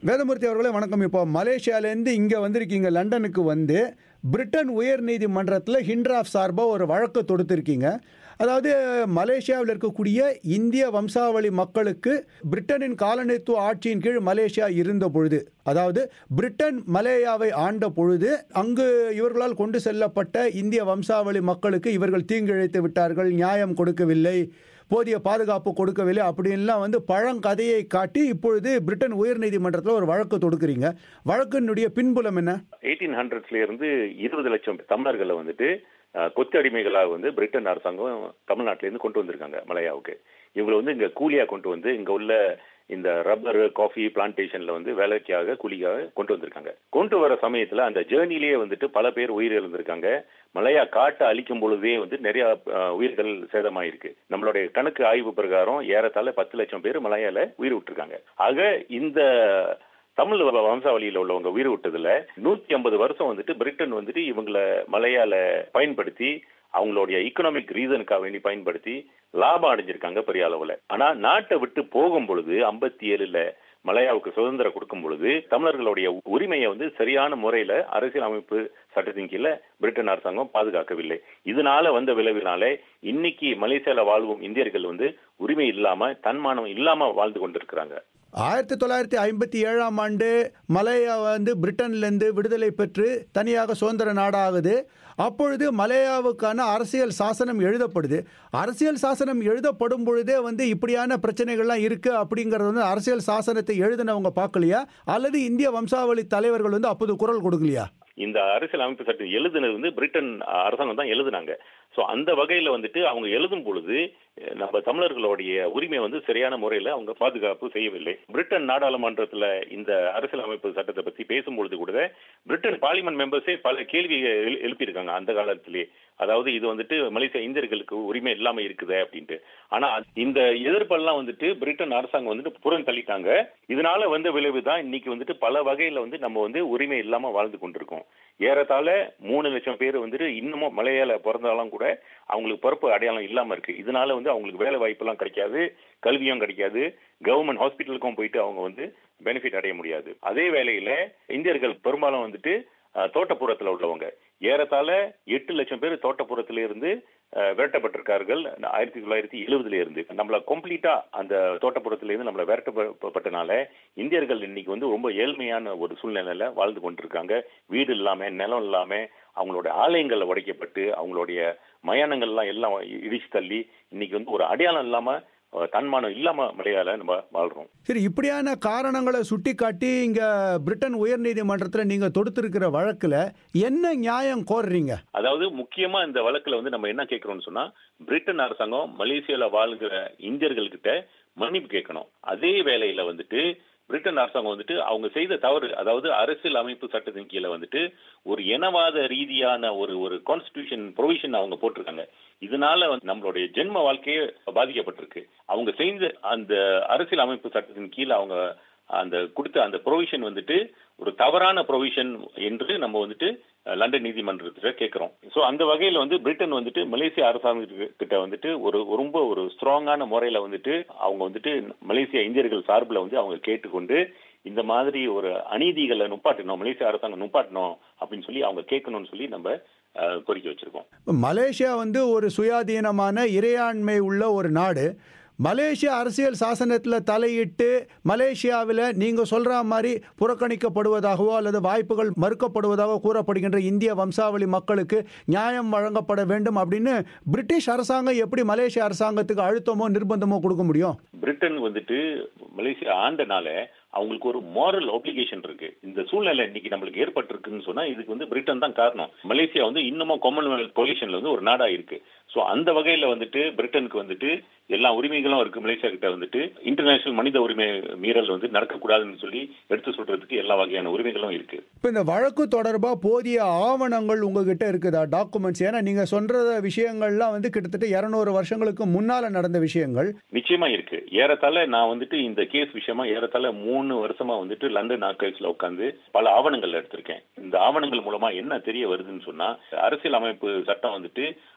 வேதமூர்த்தி அவர்களே வணக்கம் இப்போ மலேசியாலேருந்து இங்கே வந்திருக்கீங்க லண்டனுக்கு வந்து பிரிட்டன் உயர் நீதிமன்றத்தில் ஹிண்ட்ராஃப் சார்பாக ஒரு வழக்கு தொடுத்திருக்கீங்க அதாவது மலேசியாவில் இருக்கக்கூடிய இந்திய வம்சாவளி மக்களுக்கு பிரிட்டனின் காலனித்துவ ஆட்சியின் கீழ் மலேசியா இருந்த பொழுது அதாவது பிரிட்டன் மலேயாவை ஆண்ட பொழுது அங்கு இவர்களால் கொண்டு செல்லப்பட்ட இந்திய வம்சாவளி மக்களுக்கு இவர்கள் தீங்கிழைத்து விட்டார்கள் நியாயம் கொடுக்கவில்லை போதிய பாதுகாப்பு கொடுக்கவில்லை அப்படின்லாம் வந்து பழங்கதையை காட்டி இப்பொழுது பிரிட்டன் உயர்நீதிமன்றத்தில் ஒரு வழக்கு தொடுக்கிறீங்க வழக்கினுடைய பின்புலம் என்ன எயிட்டீன் ஹண்ட்ரட்ஸ்ல இருந்து இருபது லட்சம் தமிழர்களை வந்துட்டு அஹ், கொத்து அடிமைகளாக வந்து பிரிட்டன் அரசாங்கம் தமிழ்நாட்டில இருந்து கொண்டு வந்திருக்காங்க மலையாவுக்கு இவங்களை வந்து இங்க கூலியா கொண்டு வந்து இங்க உள்ள இந்த ரப்பர் காஃபி பிளான்டேஷன்ல வந்து வேலைக்காக கூலிக்காக கொண்டு வந்திருக்காங்க கொண்டு வர சமயத்துல அந்த ஜேர்னிலேயே வந்துட்டு பல பேர் உயிர் இழந்திருக்காங்க மலையா காட்டை அழிக்கும் பொழுதே வந்து நிறைய அஹ், உயிர்கள் சேதமாயிருக்கு நம்மளுடைய கணக்கு ஆய்வு பிரகாரம் ஏறத்தாழ பத்து லட்சம் பேர் மலையால உயிர் விட்டுருக்காங்க ஆக இந்த தமிழ் வ- வம்சாவளியில உள்ளவங்க உயிர் விட்டதுல நூத்தி ஐம்பது வருஷம் வந்துட்டு பிரிட்டன் வந்துட்டு இவங்களை மலையால பயன்படுத்தி அவங்களுடைய இக்கனாமிக் ரீசனுக்காக வேண்டி பயன்படுத்தி லாபம் அடைஞ்சிருக்காங்க பெரிய அளவுல ஆனா நாட்டை விட்டு போகும் பொழுது ஐம்பத்தி ஏழுல மலையாவுக்கு சுதந்திரம் கொடுக்கும் பொழுது தமிழர்களுடைய உரிமையை வந்து சரியான முறையில அரசியல் அமைப்பு சட்டத்தின் கீழே பிரிட்டன் அரசாங்கம் பாதுகாக்கவில்லை இதனால வந்த விளைவினாலே இன்னைக்கு மலேசியால வாழ்வும் இந்தியர்கள் வந்து உரிமை இல்லாம தன்மானம் இல்லாம வாழ்ந்து கொண்டிருக்கிறாங்க ஆயிரத்தி தொள்ளாயிரத்தி ஐம்பத்தி ஏழாம் ஆண்டு மலேயா வந்து பிரிட்டன்லேருந்து விடுதலை பெற்று தனியாக சுதந்திர நாடாகுது அப்பொழுது மலேயாவுக்கான அரசியல் சாசனம் எழுதப்படுது அரசியல் சாசனம் எழுதப்படும் பொழுதே வந்து இப்படியான பிரச்சனைகள்லாம் இருக்கு அப்படிங்கறது வந்து அரசியல் சாசனத்தை எழுதினவங்க பார்க்கலையா அல்லது இந்திய வம்சாவளி தலைவர்கள் வந்து அப்போது குரல் கொடுக்கலையா இந்த அரசியல் அமைப்பு சட்டம் எழுதுனது வந்து பிரிட்டன் அரசாங்கம் தான் எழுதுனாங்க சோ அந்த வகையில வந்துட்டு அவங்க எழுதும் பொழுது அஹ், நம்ம தமிழர்களுடைய உரிமை வந்து சரியான முறையில அவங்க பாதுகாப்பு செய்யவில்லை பிரிட்டன் நாடாளுமன்றத்துல இந்த அரசியல் அமைப்பு சட்டத்தை பத்தி பேசும்பொழுது கூட பிரிட்டன் பார்லிமெண்ட் மெம்பர்ஸே பல கேள்வி எழு- எழுப்பியிருக்காங்க அந்த காலத்திலே அதாவது இது வந்துட்டு மலேசியா இந்தியர்களுக்கு உரிமை இல்லாம இருக்குது அப்படின்ட்டு ஆனா இந்த எதிர்ப்பெல்லாம் வந்துட்டு பிரிட்டன் அரசாங்கம் வந்துட்டு புறம் தள்ளிட்டாங்க இதனால வந்த விளைவு தான் இன்னைக்கு வந்துட்டு பல வகையில வந்து நம்ம வந்து உரிமை இல்லாம வாழ்ந்து கொண்டிருக்கோம் ஏறத்தாழ மூணு லட்சம் பேர் வந்துட்டு இன்னமும் மலையாள பிறந்தாலும் கூட அவங்களுக்கு பிறப்பு அடையாளம் இல்லாம இருக்கு இதனால வந்து அவங்களுக்கு வேலை வாய்ப்பு எல்லாம் கிடைக்காது கல்வியும் கிடைக்காது கவர்மெண்ட் ஹாஸ்பிட்டலுக்கும் போயிட்டு அவங்க வந்து பெனிஃபிட் அடைய முடியாது அதே வேளையில இந்தியர்கள் பெரும்பாலும் வந்துட்டு அஹ், தோட்டப்புறத்துல உள்ளவங்க ஏறத்தாழ எட்டு லட்சம் பேர் தோட்டப்புறத்துல இருந்து அஹ், விரட்டப்பட்டிருக்கார்கள் ஆயிரத்தி தொள்ளாயிரத்தி எழுபதுல இருந்து நம்மள கம்ப்ளீட்டா அந்த தோட்டப்புறத்துல இருந்து நம்மள விரட்டப்பட்டனால இந்தியர்கள் இன்னைக்கு வந்து ரொம்ப ஏழ்மையான ஒரு சூழ்நிலையில வாழ்ந்து கொண்டிருக்காங்க வீடு இல்லாம நிலம் இல்லாம அவங்களோட ஆலயங்கள்ல உடைக்கப்பட்டு அவங்களுடைய மயானங்கள்லாம் எல்லாம் இடிச்சு தள்ளி இன்னைக்கு வந்து ஒரு அடையாளம் இல்லாம அஹ், தன்மானம் இல்லாம மலையால நம்ம வாழ்றோம் சரி இப்படியான காரணங்களை சுட்டி காட்டி இங்க பிரிட்டன் உயர்நீதிமன்றத்தில் நீங்க தொடுத்திருக்கிற வழக்குல என்ன நியாயம் கோர்றீங்க அதாவது முக்கியமா இந்த வழக்குல வந்து நம்ம என்ன கேட்கிறோம்னு சொன்னா பிரிட்டன் அரசாங்கம் மலேசியால வாழ்கிற இந்தியர்கள்கிட்ட மன்னிப்பு கேட்கணும் அதே வேளையில வந்துட்டு பிரிட்டன் அரசாங்கம் வந்துட்டு அவங்க செய்த தவறு அதாவது அரசியல் அமைப்பு சட்டத்தின் கீழே வந்துட்டு ஒரு இனவாத ரீதியான ஒரு ஒரு கான்ஸ்டிடியூஷன் ப்ரொவிஷன் அவங்க போட்டிருக்காங்க இதனால வந்து நம்மளுடைய ஜென்ம வாழ்க்கையே பாதிக்கப்பட்டிருக்கு அவங்க செய்த அந்த அரசியல் அமைப்பு சட்டத்தின் கீழே அவங்க அந்த கொடுத்த அந்த ப்ரொவிஷன் வந்துட்டு ஒரு தவறான ப்ரொவிஷன் என்று நம்ம வந்துட்டு அஹ், லண்டன் நீதிமன்றத்தில் கேட்கிறோம் ஸோ அந்த வகையில் வந்து பிரிட்டன் வந்துட்டு மலேசிய அரசாங்கத்திட்ட வந்துட்டு ஒரு ரொம்ப ஒரு ஸ்ட்ராங்கான முறையில வந்துட்டு அவங்க வந்துட்டு மலேசிய இந்தியர்கள் சார்பில் வந்து அவங்க கேட்டுக்கொண்டு இந்த மாதிரி ஒரு அநீதிகளை நுப்பாட்டணும் மலேசிய அரசாங்கம் நுப்பாட்டணும் அப்படின்னு சொல்லி அவங்க கேட்கணும்னு சொல்லி நம்ம அஹ், கோரிக்கை வச்சிருக்கோம் மலேசியா வந்து ஒரு சுயாதீனமான இறையாண்மை உள்ள ஒரு நாடு மலேசிய அரசியல் சாசனத்தில் தலையிட்டு மலேசியாவில் நீங்கள் சொல்கிற மாதிரி புறக்கணிக்கப்படுவதாகவோ அல்லது வாய்ப்புகள் மறுக்கப்படுவதாக கூறப்படுகின்ற இந்திய வம்சாவளி மக்களுக்கு நியாயம் வழங்கப்பட வேண்டும் அப்படின்னு பிரிட்டிஷ் அரசாங்கம் எப்படி மலேசிய அரசாங்கத்துக்கு அழுத்தமோ நிர்பந்தமோ கொடுக்க முடியும் பிரிட்டன் வந்துட்டு மலேசியா ஆண்டனால அவங்களுக்கு ஒரு moral obligation இருக்கு இந்த சூழ்நிலை இன்னைக்கு நம்மளுக்கு ஏற்பட்டிருக்குன்னு சொன்னா இதுக்கு வந்து பிரிட்டன் தான் காரணம் மலேசியா வந்து இன்னமும் காமன்வெல்த் பொலிஷன்ல வந்து ஒரு நாடா இருக்கு சோ அந்த வகையில வந்துட்டு பிரிட்டனுக்கு வந்துட்டு எல்லா உரிமைகளும் இருக்கு மலேசியா கிட்ட வந்துட்டு இன்டர்நேஷனல் மனித உரிமை மீறல் வந்து நடக்கக்கூடாதுன்னு சொல்லி எடுத்து சொல்றதுக்கு எல்லா வகையான உரிமைகளும் இருக்கு இப்போ இந்த வழக்கு தொடர்பாக போதிய ஆவணங்கள் உங்ககிட்ட இருக்குதா டாக்குமெண்ட்ஸ் ஏன்னா நீங்கள் சொல்கிற விஷயங்கள்லாம் வந்து கிட்டத்தட்ட இரநூறு வருஷங்களுக்கு முன்னால் நடந்த விஷயங்கள் நிச்சயமா இருக்கு ஏறத்தாழ நான் வந்துட்டு இந்த கேஸ் விஷயமா ஏறத்தாழ மூணு வருஷமா வந்துட்டு லண்டன் ஆர்கைவ்ஸ்ல உட்காந்து பல ஆவணங்கள் எடுத்திருக்கேன் இந்த ஆவணங்கள் மூலமா என்ன தெரிய வருதுன்னு சொன்னா அரசியல் அமைப்பு சட்டம் வந்துட்டு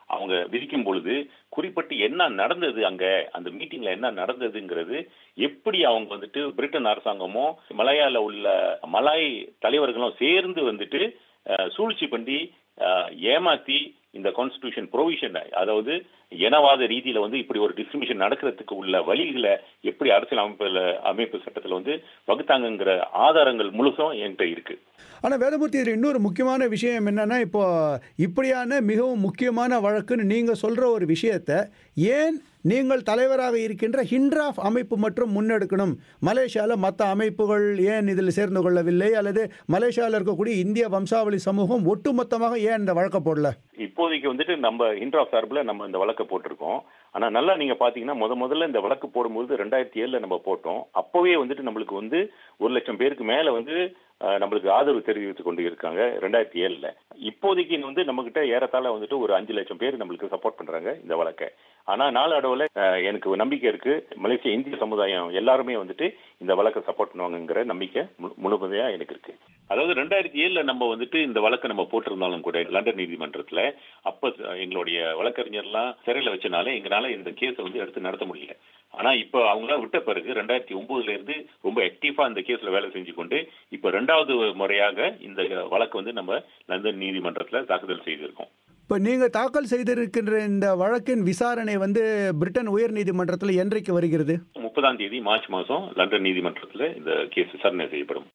அவங்க விதிக்கும் பொழுது குறிப்பிட்டு என்ன நடந்தது அங்க அந்த மீட்டிங்ல என்ன நடந்ததுங்கிறது எப்படி அவங்க வந்துட்டு பிரிட்டன் அரசாங்கமும் மலையால உள்ள மலாய் தலைவர்களும் சேர்ந்து வந்துட்டு அஹ், சூழ்ச்சி பண்ணி அஹ், ஏமாத்தி இந்த கான்ஸ்டிடியூஷன் ப்ரொவிஷன் அதாவது இனவாத ரீதியில வந்து இப்படி ஒரு டிஸ்கிரிமினேஷன் நடக்கிறதுக்கு உள்ள வழிகளை எப்படி அரசியல் அமைப்புல அமைப்பு சட்டத்துல வந்து வகுத்தாங்கங்கிற ஆதாரங்கள் முழுசும் என்கிட்ட இருக்கு ஆனால் வேதமூர்த்தி இதில் இன்னொரு முக்கியமான விஷயம் என்னன்னா இப்போ இப்படியான மிகவும் முக்கியமான வழக்குன்னு நீங்கள் சொல்கிற ஒரு விஷயத்தை ஏன் நீங்கள் தலைவராக இருக்கின்ற ஹிண்ட்ராஃப் அமைப்பு மற்றும் முன்னெடுக்கணும் மலேசியாவில் மற்ற அமைப்புகள் ஏன் இதில் சேர்ந்து கொள்ளவில்லை அல்லது மலேசியாவில் இருக்கக்கூடிய இந்திய வம்சாவளி சமூகம் ஒட்டுமொத்தமாக ஏன் இந்த வழக்கை போடல இப்போதைக்கு வந்துட்டு நம்ம இன்ட்ரா சார்பில் நம்ம இந்த வழக்கை போட்டிருக்கோம் ஆனா நல்லா நீங்க பாத்தீங்கன்னா முத முதல்ல இந்த வழக்கு போடும்போது ரெண்டாயிரத்தி ஏழுல நம்ம போட்டோம் அப்பவே வந்துட்டு நம்மளுக்கு வந்து ஒரு லட்சம் பேருக்கு மேல வந்து அஹ், நம்மளுக்கு ஆதரவு தெரிவித்து கொண்டு இருக்காங்க ரெண்டாயிரத்தி ஏழுல இப்போதைக்கு வந்து நம்ம கிட்ட ஏறத்தாழ வந்துட்டு ஒரு அஞ்சு லட்சம் பேர் நம்மளுக்கு சப்போர்ட் பண்றாங்க இந்த வழக்கை ஆனா நாளடைவுல அஹ், எனக்கு நம்பிக்கை இருக்கு மலேசிய இந்திய சமுதாயம் எல்லாருமே வந்துட்டு இந்த வழக்கை சப்போர்ட் பண்ணுவாங்கங்கிற நம்பிக்கை மு- முழுமையா எனக்கு இருக்கு அதாவது ரெண்டாயிரத்தி ஏழுல நம்ம வந்துட்டு இந்த வழக்கை நம்ம போட்டிருந்தாலும் கூட லண்டன் நீதிமன்றத்துல அப்ப எங்களுடைய வழக்கறிஞர்லாம் சிறையில வச்சனால எங்களால இந்த கேஸை வந்து எடுத்து நடத்த முடியல ஆனா இப்ப அவங்க விட்ட பிறகு ரெண்டாயிரத்தி ஒன்பதுல இருந்து ரொம்ப ஆக்டிவா இந்த கேஸ்ல வேலை செஞ்சு கொண்டு இப்ப ரெண்டாவது முறையாக இந்த வழக்கு வந்து நம்ம லண்டன் நீதிமன்றத்துல தாக்குதல் செய்திருக்கோம் இப்போ நீங்கள் தாக்கல் செய்திருக்கின்ற இந்த வழக்கின் விசாரணை வந்து பிரிட்டன் உயர் நீதிமன்றத்தில் என்றைக்கு வருகிறது முப்பதாம் தேதி மார்ச் மாசம் லண்டன் நீதிமன்றத்துல இந்த கேஸ் விசாரணை செய்யப்படும்